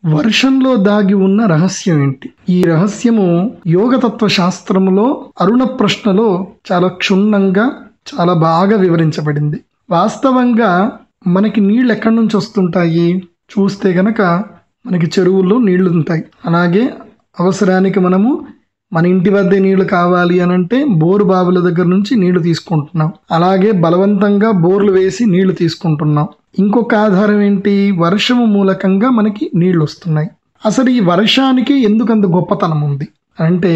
వర్షంలో దాగి ఉన్న రహస్యం ఏంటి ఈ రహస్యము యోగతత్వ శాస్త్రములో అరుణ ప్రశ్నలో చాలా క్షుణ్ణంగా చాలా బాగా వివరించబడింది వాస్తవంగా మనకి నీళ్ళు ఎక్కడి నుంచి వస్తుంటాయి చూస్తే గనక మనకి చెరువుల్లో నీళ్లు ఉంటాయి అలాగే అవసరానికి మనము మన ఇంటి వద్దే నీళ్లు కావాలి అని అంటే బోరు బావుల దగ్గర నుంచి నీళ్లు తీసుకుంటున్నాం అలాగే బలవంతంగా బోర్లు వేసి నీళ్లు తీసుకుంటున్నాం ఇంకొక ఆధారం ఏంటి వర్షము మూలకంగా మనకి నీళ్లు వస్తున్నాయి అసలు ఈ వర్షానికి ఎందుకంత గొప్పతనం ఉంది అంటే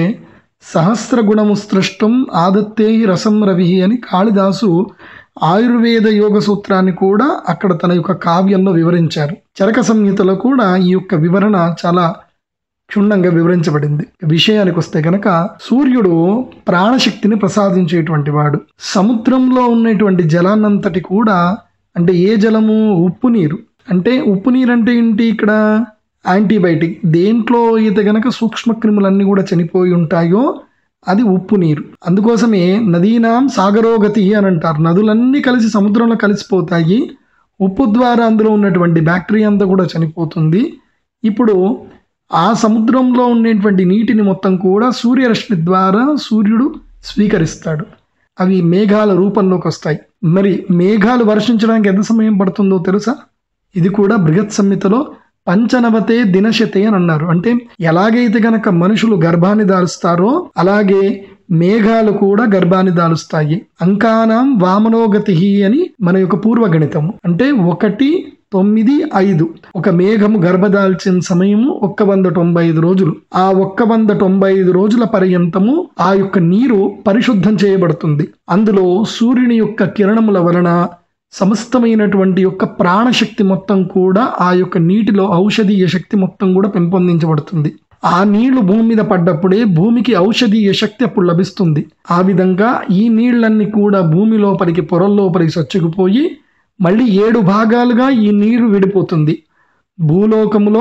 సహస్ర గుణము సృష్టం ఆదత్తే రసం రవి అని కాళిదాసు ఆయుర్వేద యోగ సూత్రాన్ని కూడా అక్కడ తన యొక్క కావ్యంలో వివరించారు చరక సంహితలో కూడా ఈ యొక్క వివరణ చాలా క్షుణ్ణంగా వివరించబడింది విషయానికి వస్తే కనుక సూర్యుడు ప్రాణశక్తిని ప్రసాదించేటువంటి వాడు సముద్రంలో ఉన్నటువంటి జలాన్నంతటి కూడా అంటే ఏ జలము ఉప్పు నీరు అంటే ఉప్పు నీరు అంటే ఏంటి ఇక్కడ యాంటీబయాటిక్ దేంట్లో అయితే గనక సూక్ష్మ క్రిములన్నీ కూడా చనిపోయి ఉంటాయో అది ఉప్పు నీరు అందుకోసమే నదీనాం సాగరోగతి అని అంటారు నదులన్నీ కలిసి సముద్రంలో కలిసిపోతాయి ఉప్పు ద్వారా అందులో ఉన్నటువంటి బ్యాక్టీరియా అంతా కూడా చనిపోతుంది ఇప్పుడు ఆ సముద్రంలో ఉండేటువంటి నీటిని మొత్తం కూడా సూర్యరశ్మి ద్వారా సూర్యుడు స్వీకరిస్తాడు అవి మేఘాల రూపంలోకి వస్తాయి మరి మేఘాలు వర్షించడానికి ఎంత సమయం పడుతుందో తెలుసా ఇది కూడా బృహత్ సంహితలో పంచనవతే దినశతే అని అన్నారు అంటే ఎలాగైతే గనక మనుషులు గర్భాన్ని దాలుస్తారో అలాగే మేఘాలు కూడా గర్భాన్ని దాలుస్తాయి అంకానాం వామనోగతి అని మన యొక్క పూర్వగణితము అంటే ఒకటి తొమ్మిది ఐదు ఒక మేఘము గర్భదాల్చిన సమయము ఒక్క వంద తొంభై ఐదు రోజులు ఆ ఒక్క వంద తొంభై ఐదు రోజుల పర్యంతము ఆ యొక్క నీరు పరిశుద్ధం చేయబడుతుంది అందులో సూర్యుని యొక్క కిరణముల వలన సమస్తమైనటువంటి యొక్క ప్రాణశక్తి మొత్తం కూడా ఆ యొక్క నీటిలో ఔషధీయ శక్తి మొత్తం కూడా పెంపొందించబడుతుంది ఆ నీళ్లు భూమి మీద పడ్డప్పుడే భూమికి ఔషధీయ శక్తి అప్పుడు లభిస్తుంది ఆ విధంగా ఈ నీళ్ళన్నీ కూడా భూమి లోపలికి పొరల లోపలికి సొచ్చుకుపోయి మళ్ళీ ఏడు భాగాలుగా ఈ నీరు విడిపోతుంది భూలోకములో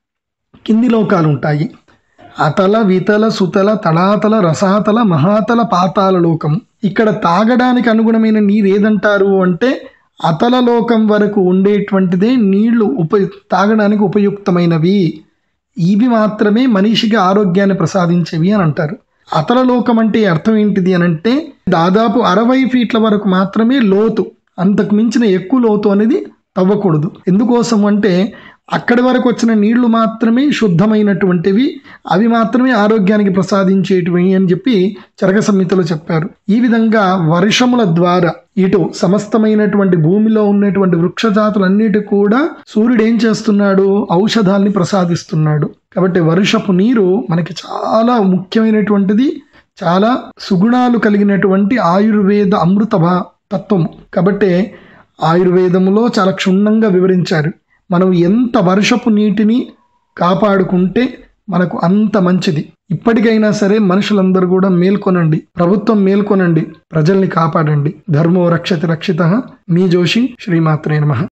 కింది లోకాలు ఉంటాయి అతల వితల సుతల తడాతల రసాతల మహాతల పాతాల లోకం ఇక్కడ తాగడానికి అనుగుణమైన నీరు ఏదంటారు అంటే అతల లోకం వరకు ఉండేటువంటిదే నీళ్లు ఉప తాగడానికి ఉపయుక్తమైనవి ఇవి మాత్రమే మనిషికి ఆరోగ్యాన్ని ప్రసాదించేవి అని అంటారు అతల లోకం అంటే అర్థం ఏంటిది అని అంటే దాదాపు అరవై ఫీట్ల వరకు మాత్రమే లోతు అంతకు మించిన ఎక్కువ లోతు అనేది తవ్వకూడదు ఎందుకోసం అంటే అక్కడి వరకు వచ్చిన నీళ్లు మాత్రమే శుద్ధమైనటువంటివి అవి మాత్రమే ఆరోగ్యానికి ప్రసాదించేటివి అని చెప్పి చరక సంహితలో చెప్పారు ఈ విధంగా వర్షముల ద్వారా ఇటు సమస్తమైనటువంటి భూమిలో ఉన్నటువంటి వృక్షజాతులన్నిటి కూడా సూర్యుడు ఏం చేస్తున్నాడు ఔషధాల్ని ప్రసాదిస్తున్నాడు కాబట్టి వర్షపు నీరు మనకి చాలా ముఖ్యమైనటువంటిది చాలా సుగుణాలు కలిగినటువంటి ఆయుర్వేద అమృత తత్వము కాబట్టి ఆయుర్వేదములో చాలా క్షుణ్ణంగా వివరించారు మనం ఎంత వర్షపు నీటిని కాపాడుకుంటే మనకు అంత మంచిది ఇప్పటికైనా సరే మనుషులందరూ కూడా మేల్కొనండి ప్రభుత్వం మేల్కొనండి ప్రజల్ని కాపాడండి ధర్మో రక్షతి రక్షిత మీ జోషి శ్రీమాత్రే నమ